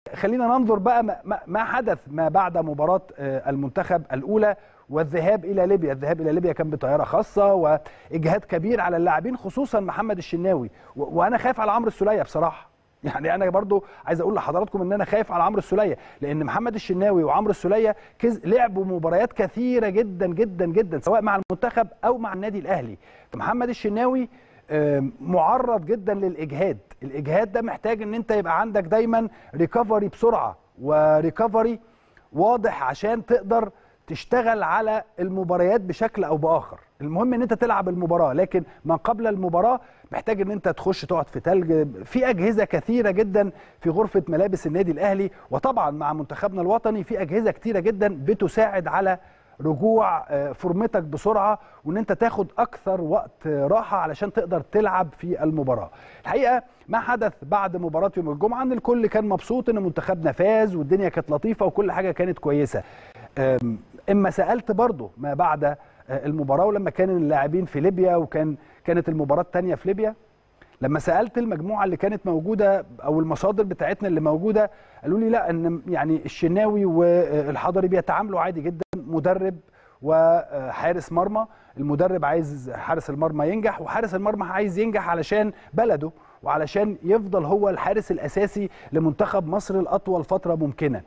خلينا ننظر بقى ما حدث ما بعد مباراه المنتخب الاولى والذهاب الى ليبيا، الذهاب الى ليبيا كان بطياره خاصه واجهاد كبير على اللاعبين خصوصا محمد الشناوي وانا خايف على عمرو السوليه بصراحه. يعني انا برضو عايز اقول لحضراتكم ان انا خايف على عمرو السوليه لان محمد الشناوي وعمرو السوليه لعبوا مباريات كثيره جدا جدا جدا سواء مع المنتخب او مع النادي الاهلي فمحمد الشناوي معرض جدا للاجهاد الاجهاد ده محتاج ان انت يبقى عندك دايما ريكفري بسرعه وريكفري واضح عشان تقدر تشتغل على المباريات بشكل او باخر المهم ان انت تلعب المباراه لكن ما قبل المباراه محتاج ان انت تخش تقعد في تلج في اجهزه كثيره جدا في غرفه ملابس النادي الاهلي وطبعا مع منتخبنا الوطني في اجهزه كثيره جدا بتساعد على رجوع فورمتك بسرعه وان انت تاخد اكثر وقت راحه علشان تقدر تلعب في المباراه. الحقيقه ما حدث بعد مباراه يوم الجمعه ان الكل كان مبسوط ان منتخبنا فاز والدنيا كانت لطيفه وكل حاجه كانت كويسه. اما سالت برضه ما بعد المباراه ولما كان اللاعبين في ليبيا وكان كانت المباراه الثانيه في ليبيا لما سالت المجموعه اللي كانت موجوده او المصادر بتاعتنا اللي موجوده قالوا لي لا ان يعني الشناوي والحضري بيتعاملوا عادي جدا مدرب وحارس مرمى المدرب عايز حارس المرمى ينجح وحارس المرمى عايز ينجح علشان بلده وعلشان يفضل هو الحارس الاساسي لمنتخب مصر لاطول فتره ممكنه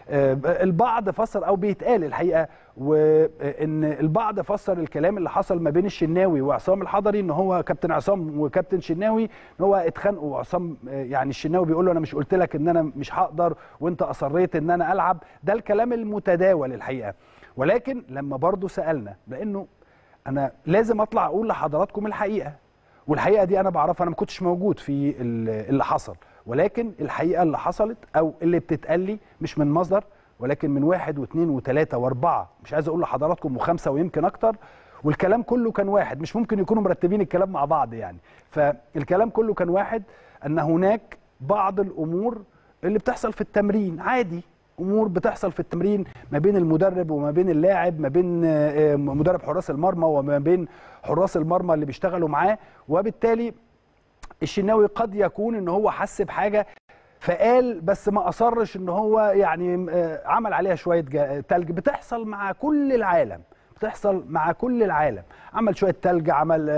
البعض فسر او بيتقال الحقيقه وان البعض فسر الكلام اللي حصل ما بين الشناوي وعصام الحضري ان هو كابتن عصام وكابتن شناوي ان هو اتخانقوا وعصام يعني الشناوي بيقول له انا مش قلت لك ان انا مش هقدر وانت اصريت ان انا العب ده الكلام المتداول الحقيقه ولكن لما برضو سالنا لانه انا لازم اطلع اقول لحضراتكم الحقيقه والحقيقه دي انا بعرفها انا ما كنتش موجود في اللي حصل ولكن الحقيقه اللي حصلت او اللي بتتقال لي مش من مصدر ولكن من واحد واثنين وثلاثه واربعه مش عايز اقول لحضراتكم وخمسه ويمكن اكتر والكلام كله كان واحد مش ممكن يكونوا مرتبين الكلام مع بعض يعني فالكلام كله كان واحد ان هناك بعض الامور اللي بتحصل في التمرين عادي امور بتحصل في التمرين ما بين المدرب وما بين اللاعب ما بين مدرب حراس المرمى وما بين حراس المرمى اللي بيشتغلوا معاه وبالتالي الشناوي قد يكون ان هو حس بحاجه فقال بس ما اصرش ان هو يعني عمل عليها شويه تلج بتحصل مع كل العالم بتحصل مع كل العالم عمل شويه تلج عمل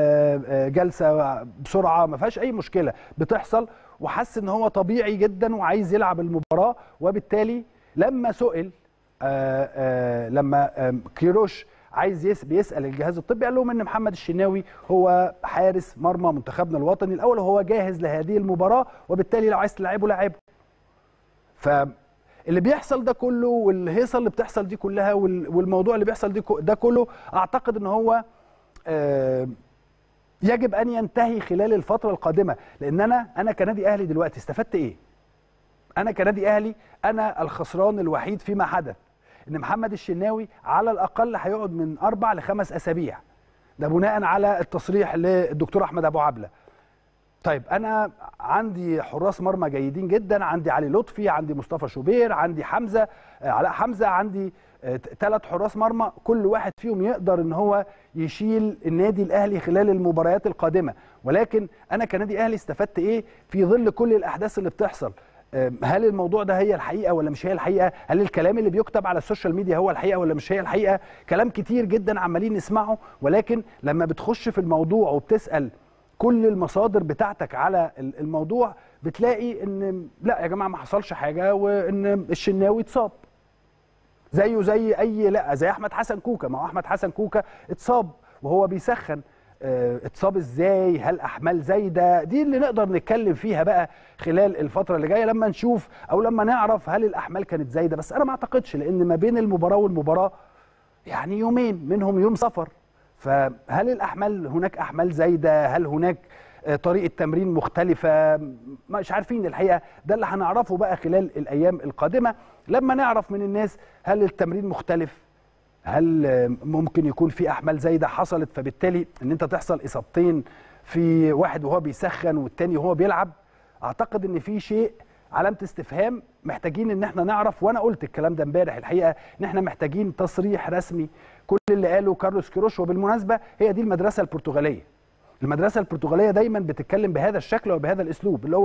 جلسه بسرعه ما فيهاش اي مشكله بتحصل وحس ان هو طبيعي جدا وعايز يلعب المباراه وبالتالي لما سئل آآ آآ لما كيروش عايز يس بيسال الجهاز الطبي قال لهم ان محمد الشناوي هو حارس مرمى منتخبنا الوطني الاول وهو جاهز لهذه المباراه وبالتالي لو عايز تلعبه لعبه فاللي بيحصل ده كله والهيصه اللي بتحصل دي كلها والموضوع اللي بيحصل دي ده كله اعتقد ان هو يجب ان ينتهي خلال الفتره القادمه لان انا انا كنادي اهلي دلوقتي استفدت ايه انا كنادي اهلي انا الخسران الوحيد فيما حدث ان محمد الشناوي على الاقل هيقعد من اربع لخمس اسابيع ده بناء على التصريح للدكتور احمد ابو عبله طيب انا عندي حراس مرمى جيدين جدا عندي علي لطفي عندي مصطفى شوبير عندي حمزه علاء حمزه عندي ثلاث حراس مرمى كل واحد فيهم يقدر ان هو يشيل النادي الاهلي خلال المباريات القادمه ولكن انا كنادي اهلي استفدت ايه في ظل كل الاحداث اللي بتحصل هل الموضوع ده هي الحقيقه ولا مش هي الحقيقه هل الكلام اللي بيكتب على السوشيال ميديا هو الحقيقه ولا مش هي الحقيقه كلام كتير جدا عمالين نسمعه ولكن لما بتخش في الموضوع وبتسال كل المصادر بتاعتك على الموضوع بتلاقي ان لا يا جماعه ما حصلش حاجه وان الشناوي اتصاب زيه زي اي لا زي احمد حسن كوكا ما هو احمد حسن كوكا اتصاب وهو بيسخن اتصاب ازاي هل احمال زايده دي اللي نقدر نتكلم فيها بقى خلال الفتره اللي جايه لما نشوف او لما نعرف هل الاحمال كانت زايده بس انا ما اعتقدش لان ما بين المباراه والمباراه يعني يومين منهم يوم سفر فهل الاحمال هناك احمال زايده هل هناك طريقه تمرين مختلفه مش عارفين الحقيقه ده اللي هنعرفه بقى خلال الايام القادمه لما نعرف من الناس هل التمرين مختلف هل ممكن يكون في احمال زايده حصلت فبالتالي ان انت تحصل اصابتين في واحد وهو بيسخن والتاني وهو بيلعب اعتقد ان في شيء علامه استفهام محتاجين ان احنا نعرف وانا قلت الكلام ده امبارح الحقيقه ان احنا محتاجين تصريح رسمي كل اللي قاله كارلوس كيروش وبالمناسبه هي دي المدرسه البرتغاليه المدرسه البرتغاليه دايما بتتكلم بهذا الشكل وبهذا الاسلوب اللي هو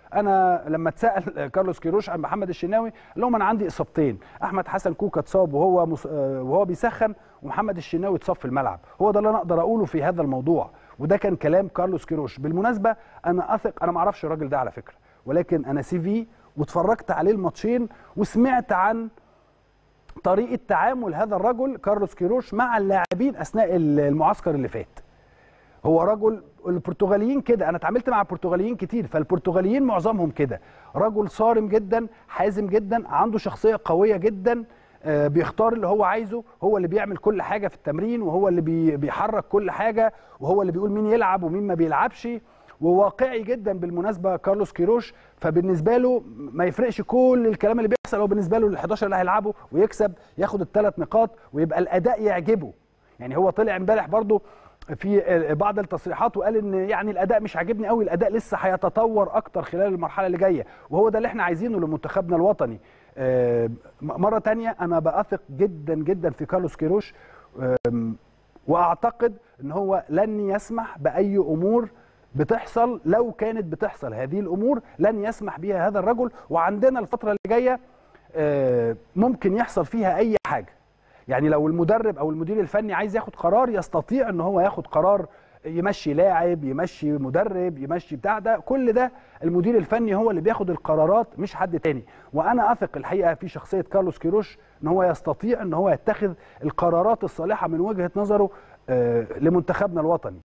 انا لما اتسال كارلوس كيروش عن محمد الشناوي قال لهم انا عندي اصابتين احمد حسن كوكا اتصاب وهو مص... آه، وهو بيسخن ومحمد الشناوي اتصاب في الملعب هو ده اللي انا اقدر اقوله في هذا الموضوع وده كان كلام كارلوس كيروش بالمناسبه انا اثق انا ما اعرفش الراجل ده على فكره ولكن انا سي في واتفرجت عليه الماتشين وسمعت عن طريقه تعامل هذا الرجل كارلوس كيروش مع اللاعبين اثناء المعسكر اللي فات هو رجل البرتغاليين كده انا اتعاملت مع البرتغاليين كتير فالبرتغاليين معظمهم كده رجل صارم جدا حازم جدا عنده شخصيه قويه جدا آه، بيختار اللي هو عايزه هو اللي بيعمل كل حاجه في التمرين وهو اللي بي- بيحرك كل حاجه وهو اللي بيقول مين يلعب ومين ما بيلعبش وواقعي جدا بالمناسبه كارلوس كيروش فبالنسبه له ما يفرقش كل الكلام اللي بيحصل هو بالنسبه له ال 11 اللي هيلعبوا ويكسب ياخد الثلاث نقاط ويبقى الاداء يعجبه يعني هو طلع امبارح برضو في بعض التصريحات وقال ان يعني الاداء مش عاجبني قوي الاداء لسه هيتطور اكتر خلال المرحله اللي جايه وهو ده اللي احنا عايزينه لمنتخبنا الوطني آه، مره تانية انا بثق جدا جدا في كارلوس كيروش آم، واعتقد ان هو لن يسمح باي امور بتحصل لو كانت بتحصل هذه الامور لن يسمح بها هذا الرجل وعندنا الفتره اللي جايه آه، ممكن يحصل فيها اي حاجه يعني لو المدرب او المدير الفني عايز ياخد قرار يستطيع ان هو ياخد قرار يمشي لاعب يمشي مدرب يمشي بتاع ده كل ده المدير الفني هو اللي بياخد القرارات مش حد تاني وانا اثق الحقيقه في شخصيه كارلوس كيروش ان هو يستطيع ان هو يتخذ القرارات الصالحه من وجهه نظره آه، لمنتخبنا الوطني